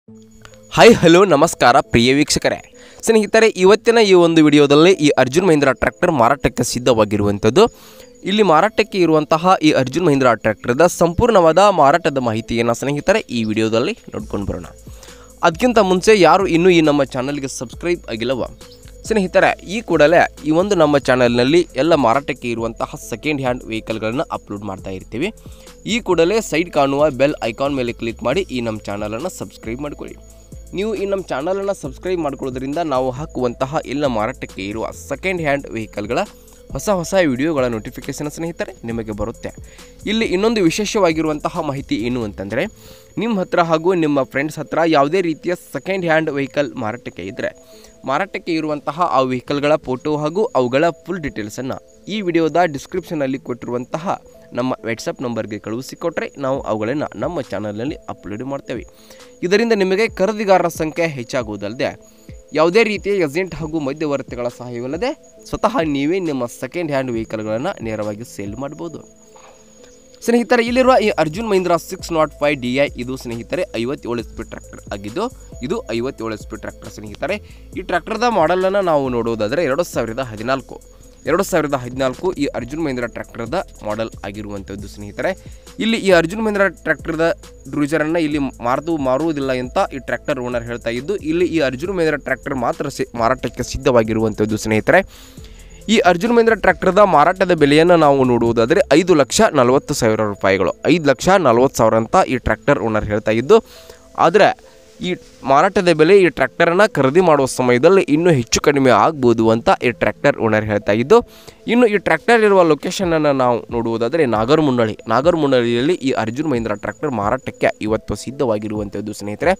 hi hello ನಮಸ್ಕಾರ ಪ್ರಿಯ ವೀಕ್ಷಕರೇ ಸ್ನೇಹಿತರೆ ಇವತ್ತಿನ ಈ ಒಂದು ವಿಡಿಯೋದಲ್ಲಿ ಈ ಅರ್ಜುನ್ ಮಹೀಂದ್ರ ಟ್ರ್ಯಾಕ್ಟರ್ ಮಾರಾಟಕ್ಕೆ ಸಿದ್ಧವಾಗಿರುವಂಥದ್ದು ಇಲ್ಲಿ ಮಾರಾಟಕ್ಕೆ ಇರುವಂತಹ ಈ ಅರ್ಜುನ್ ಮಹೀಂದ್ರ ಟ್ರ್ಯಾಕ್ಟರ್ದ ಸಂಪೂರ್ಣವಾದ ಮಾರಾಟದ ಮಾಹಿತಿಯನ್ನು ಸ್ನೇಹಿತರೆ ಈ ವಿಡಿಯೋದಲ್ಲಿ ನೋಡ್ಕೊಂಡು ಬರೋಣ ಅದಕ್ಕಿಂತ ಮುಂಚೆ ಯಾರು ಇನ್ನೂ ಈ ನಮ್ಮ ಚಾನಲ್ಗೆ ಸಬ್ಸ್ಕ್ರೈಬ್ ಆಗಿಲ್ಲವ ಸ್ನೇಹಿತರೆ ಈ ಕೂಡಲೇ ಈ ಒಂದು ನಮ್ಮ ಚಾನಲ್ನಲ್ಲಿ ಎಲ್ಲ ಮಾರಾಟಕ್ಕೆ ಇರುವಂತಹ ಸೆಕೆಂಡ್ ಹ್ಯಾಂಡ್ ವೆಹಿಕಲ್ಗಳನ್ನು ಅಪ್ಲೋಡ್ ಮಾಡ್ತಾ ಇರ್ತೀವಿ ಈ ಕೂಡಲೇ ಸೈಡ್ ಕಾಣುವ ಬೆಲ್ ಐಕಾನ್ ಮೇಲೆ ಕ್ಲಿಕ್ ಮಾಡಿ ಈ ನಮ್ಮ ಚಾನಲನ್ನು ಸಬ್ಸ್ಕ್ರೈಬ್ ಮಾಡಿಕೊಳ್ಳಿ ನೀವು ಈ ನಮ್ಮ ಚಾನಲನ್ನು ಸಬ್ಸ್ಕ್ರೈಬ್ ಮಾಡ್ಕೊಳ್ಳೋದ್ರಿಂದ ನಾವು ಹಾಕುವಂತಹ ಎಲ್ಲ ಮಾರಾಟಕ್ಕೆ ಇರುವ ಸೆಕೆಂಡ್ ಹ್ಯಾಂಡ್ ವೆಹಿಕಲ್ಗಳ ಹೊಸ ಹೊಸ ವಿಡಿಯೋಗಳ ನೋಟಿಫಿಕೇಷನ್ ಸ್ನೇಹಿತರೆ ನಿಮಗೆ ಬರುತ್ತೆ ಇಲ್ಲಿ ಇನ್ನೊಂದು ವಿಶೇಷವಾಗಿರುವಂತಹ ಮಾಹಿತಿ ಏನು ಅಂತಂದರೆ ನಿಮ್ಮ ಹತ್ರ ಹಾಗೂ ನಿಮ್ಮ ಫ್ರೆಂಡ್ಸ್ ಹತ್ರ ಯಾವುದೇ ರೀತಿಯ ಸೆಕೆಂಡ್ ಹ್ಯಾಂಡ್ ವೆಹಿಕಲ್ ಮಾರಾಟಕ್ಕೆ ಇದ್ದರೆ ಮಾರಾಟಕ್ಕೆ ಇರುವಂತಹ ಆ ವೆಹಿಕಲ್ಗಳ ಫೋಟೋ ಹಾಗೂ ಅವುಗಳ ಫುಲ್ ಡೀಟೇಲ್ಸನ್ನು ಈ ವಿಡಿಯೋದ ಡಿಸ್ಕ್ರಿಪ್ಷನಲ್ಲಿ ಕೊಟ್ಟಿರುವಂತಹ ನಮ್ಮ ವಾಟ್ಸಪ್ ನಂಬರ್ಗೆ ಕಳುಹಿಸಿಕೊಟ್ರೆ ನಾವು ಅವುಗಳನ್ನು ನಮ್ಮ ಚಾನಲ್ನಲ್ಲಿ ಅಪ್ಲೋಡ್ ಮಾಡ್ತೇವೆ ಇದರಿಂದ ನಿಮಗೆ ಖರೀದಿಗಾರರ ಸಂಖ್ಯೆ ಹೆಚ್ಚಾಗುವುದಲ್ಲದೆ ಯಾವುದೇ ರೀತಿಯ ಏಜೆಂಟ್ ಹಾಗೂ ಮಧ್ಯವರ್ತಿಗಳ ಸಹಾಯವಿಲ್ಲದೆ ಸ್ವತಃ ನೀವೇ ನಿಮ್ಮ ಸೆಕೆಂಡ್ ಹ್ಯಾಂಡ್ ವೆಹಿಕಲ್ಗಳನ್ನು ನೇರವಾಗಿ ಸೇಲ್ ಮಾಡ್ಬೋದು ಸ್ನೇಹಿತರೆ ಇಲ್ಲಿರುವ ಈ Arjun Mahindra six not five D I ಇದು ಸ್ನೇಹಿತರೆ ಐವತ್ತೇಳು ಎಚ್ ಪಿ ಟ್ರ್ಯಾಕ್ಟರ್ ಆಗಿದ್ದು ಇದು ಐವತ್ತೇಳು ಎಚ್ ಪಿ ಟ್ರ್ಯಾಕ್ಟರ್ ಸ್ನೇಹಿತರೆ ಈ ಟ್ರ್ಯಾಕ್ಟರ್ದ ಮಾಡೆಲನ್ನು ನಾವು ನೋಡೋದಾದರೆ ಎರಡು ಸಾವಿರದ ಹದಿನಾಲ್ಕು ಎರಡು ಸಾವಿರದ ಹದಿನಾಲ್ಕು ಈ ಅರ್ಜುನ್ ಮಹೀಂದ್ರ ಟ್ರ್ಯಾಕ್ಟರ್ದ ಮಾಡೆಲ್ ಆಗಿರುವಂಥದ್ದು ಸ್ನೇಹಿತರೆ ಇಲ್ಲಿ ಈ ಅರ್ಜುನ್ ಮಹೀಂದ್ರ ಟ್ರ್ಯಾಕ್ಟರ್ದ ಡ್ರೂಜರನ್ನು ಇಲ್ಲಿ ಮಾರ್ದು ಮಾರುವುದಿಲ್ಲ ಅಂತ ಈ ಟ್ರ್ಯಾಕ್ಟರ್ ಓನರ್ ಹೇಳ್ತಾ ಇದ್ದು ಇಲ್ಲಿ ಈ ಅರ್ಜುನ್ ಮಹೀಂದ್ರ ಟ್ರ್ಯಾಕ್ಟರ್ ಮಾತ್ರ ಸಿ ಮಾರಾಟಕ್ಕೆ ಸಿದ್ಧವಾಗಿರುವಂಥದ್ದು ಸ್ನೇಹಿತರೆ ಈ ಅರ್ಜುನ್ ಮಹೀಂದ್ರ ಟ್ರ್ಯಾಕ್ಟರ್ದ ಮಾರಾಟದ ಬೆಲೆಯನ್ನು ನಾವು ನೋಡುವುದಾದರೆ ಐದು ಲಕ್ಷ ನಲವತ್ತು ಸಾವಿರ ರೂಪಾಯಿಗಳು ಐದು ಲಕ್ಷ ನಲವತ್ತು ಸಾವಿರ ಅಂತ ಈ ಟ್ರ್ಯಾಕ್ಟರ್ ಓನರ್ ಹೇಳ್ತಾ ಇದ್ದು ಆದರೆ ಈ ಮಾರಾಟದ ಬೆಲೆ ಈ ಟ್ರ್ಯಾಕ್ಟರನ್ನು ಖರೀದಿ ಮಾಡುವ ಸಮಯದಲ್ಲಿ ಇನ್ನೂ ಹೆಚ್ಚು ಕಡಿಮೆ ಆಗ್ಬೋದು ಅಂತ ಈ ಟ್ರ್ಯಾಕ್ಟರ್ ಓನರ್ ಹೇಳ್ತಾ ಇದ್ದು ಇನ್ನು ಈ ಟ್ರ್ಯಾಕ್ಟರ್ ಇರುವ ಲೊಕೇಶನನ್ನು ನಾವು ನೋಡುವುದಾದರೆ ನಾಗರಮುನ್ನಳ್ಳಿ ನಾಗರಮುನ್ನಳ್ಳಿಯಲ್ಲಿ ಈ ಅರ್ಜುನ್ ಮಹೀಂದ್ರ ಟ್ರ್ಯಾಕ್ಟರ್ ಮಾರಾಟಕ್ಕೆ ಇವತ್ತು ಸಿದ್ಧವಾಗಿರುವಂಥದ್ದು ಸ್ನೇಹಿತರೆ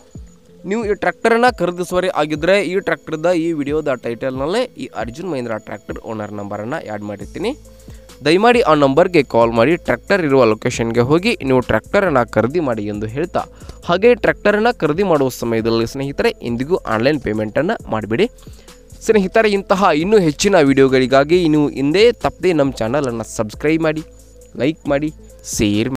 ನೀವು ಈ ಟ್ರ್ಯಾಕ್ಟರನ್ನು ಖರೀದಿಸುವರೆ ಆಗಿದ್ದರೆ ಈ ಟ್ರ್ಯಾಕ್ಟರ್ದ ಈ ವಿಡಿಯೋದ ಟೈಟಲ್ನಲ್ಲೇ ಈ ಅರ್ಜುನ್ ಮಹೀಂದ್ರ ಟ್ರ್ಯಾಕ್ಟರ್ ಓನರ್ ನಂಬರನ್ನು ಆ್ಯಡ್ ಮಾಡಿರ್ತೀನಿ ದಯಮಾಡಿ ಆ ನಂಬರ್ಗೆ ಕಾಲ್ ಮಾಡಿ ಟ್ರ್ಯಾಕ್ಟರ್ ಇರುವ ಲೊಕೇಶನ್ಗೆ ಹೋಗಿ ನೀವು ಟ್ರ್ಯಾಕ್ಟರನ್ನು ಖರೀದಿ ಮಾಡಿ ಎಂದು ಹೇಳ್ತಾ ಹಾಗೆ ಟ್ರ್ಯಾಕ್ಟರನ್ನು ಖರೀದಿ ಮಾಡುವ ಸಮಯದಲ್ಲಿ ಸ್ನೇಹಿತರೆ ಎಂದಿಗೂ ಆನ್ಲೈನ್ ಪೇಮೆಂಟನ್ನು ಮಾಡಿಬಿಡಿ ಸ್ನೇಹಿತರೆ ಇಂತಹ ಇನ್ನೂ ಹೆಚ್ಚಿನ ವಿಡಿಯೋಗಳಿಗಾಗಿ ನೀವು ಹಿಂದೆ ತಪ್ಪದೆ ನಮ್ಮ ಚಾನಲನ್ನು ಸಬ್ಸ್ಕ್ರೈಬ್ ಮಾಡಿ ಲೈಕ್ ಮಾಡಿ ಶೇರ್